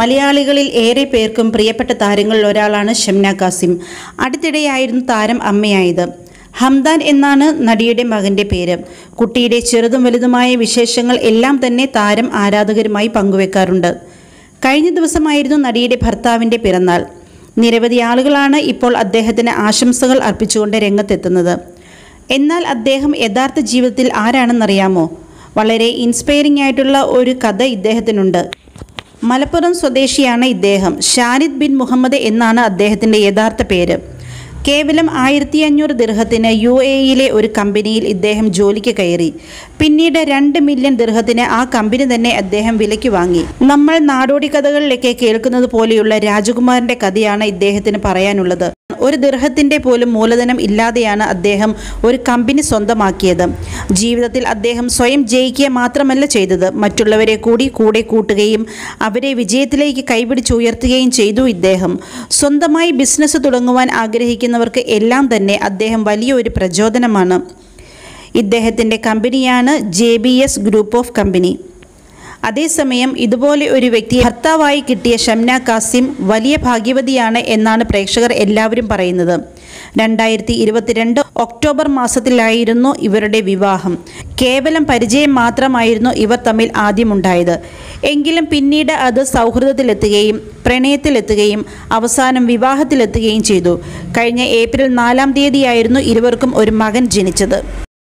മലയാളികളിൽ ഏറെ പേർക്കും പ്രിയപ്പെട്ട താരങ്ങളിൽ ഒരാളാണ് ഷംന കാസിം അടുത്തിടെയായിരുന്നു താരം അമ്മയായത് ഹംദാൻ എന്നാണ് നടിയുടെ മകന്റെ പേര് കുട്ടിയുടെ ചെറുതും വലുതുമായ വിശേഷങ്ങൾ എല്ലാം തന്നെ താരം ആരാധകരുമായി പങ്കുവെക്കാറുണ്ട് കഴിഞ്ഞ ദിവസമായിരുന്നു നടിയുടെ ഭർത്താവിന്റെ പിറന്നാൾ നിരവധി ആളുകളാണ് ഇപ്പോൾ അദ്ദേഹത്തിന് ആശംസകൾ അർപ്പിച്ചുകൊണ്ട് രംഗത്തെത്തുന്നത് എന്നാൽ അദ്ദേഹം യഥാർത്ഥ ജീവിതത്തിൽ ആരാണെന്നറിയാമോ വളരെ ഇൻസ്പയറിംഗ് ആയിട്ടുള്ള ഒരു കഥ ഇദ്ദേഹത്തിനുണ്ട് മലപ്പുറം സ്വദേശിയാണ് ഇദ്ദേഹം ഷാനിദ് ബിൻ മുഹമ്മദ് എന്നാണ് അദ്ദേഹത്തിൻ്റെ യഥാർത്ഥ പേര് കേവലം ആയിരത്തി അഞ്ഞൂറ് ദിർഹത്തിന് യു എ ഇയിലെ ഒരു കമ്പനിയിൽ ഇദ്ദേഹം ജോലിക്ക് കയറി പിന്നീട് രണ്ട് മില്യൺ ദിർഹത്തിന് ആ കമ്പനി തന്നെ അദ്ദേഹം വിലയ്ക്ക് വാങ്ങി നമ്മൾ നാടോടി കഥകളിലൊക്കെ കേൾക്കുന്നത് പോലെയുള്ള രാജകുമാരന്റെ കഥയാണ് ഇദ്ദേഹത്തിന് പറയാനുള്ളത് ഒരു ദിർഹത്തിന്റെ പോലും മൂലധനം ഇല്ലാതെയാണ് അദ്ദേഹം ഒരു കമ്പനി സ്വന്തമാക്കിയത് ജീവിതത്തിൽ അദ്ദേഹം സ്വയം ജയിക്കുക മാത്രമല്ല ചെയ്തത് മറ്റുള്ളവരെ കൂടി കൂടെ കൂട്ടുകയും അവരെ വിജയത്തിലേക്ക് കൈപിടിച്ചുയർത്തുകയും ചെയ്തു ഇദ്ദേഹം സ്വന്തമായി ബിസിനസ് തുടങ്ങുവാൻ ആഗ്രഹിക്കുന്നവർക്ക് എല്ലാം തന്നെ അദ്ദേഹം വലിയൊരു പ്രചോദനമാണ് ഇദ്ദേഹത്തിൻ്റെ കമ്പനിയാണ് J B S group of company അതേസമയം ഇതുപോലെ ഒരു വ്യക്തി ഭർത്താവായി കിട്ടിയ ഷംന കാസിം വലിയ ഭാഗ്യവതിയാണ് എന്നാണ് പ്രേക്ഷകർ എല്ലാവരും പറയുന്നത് രണ്ടായിരത്തി ഇരുപത്തിരണ്ട് ഒക്ടോബർ മാസത്തിലായിരുന്നു ഇവരുടെ വിവാഹം കേവലം പരിചയം മാത്രമായിരുന്നു ഇവർ തമ്മിൽ ആദ്യമുണ്ടായത് എങ്കിലും പിന്നീട് അത് സൗഹൃദത്തിലെത്തുകയും പ്രണയത്തിലെത്തുകയും അവസാനം വിവാഹത്തിലെത്തുകയും ചെയ്തു കഴിഞ്ഞ ഏപ്രിൽ നാലാം തീയതിയായിരുന്നു ഇരുവർക്കും ഒരു മകൻ ജനിച്ചത്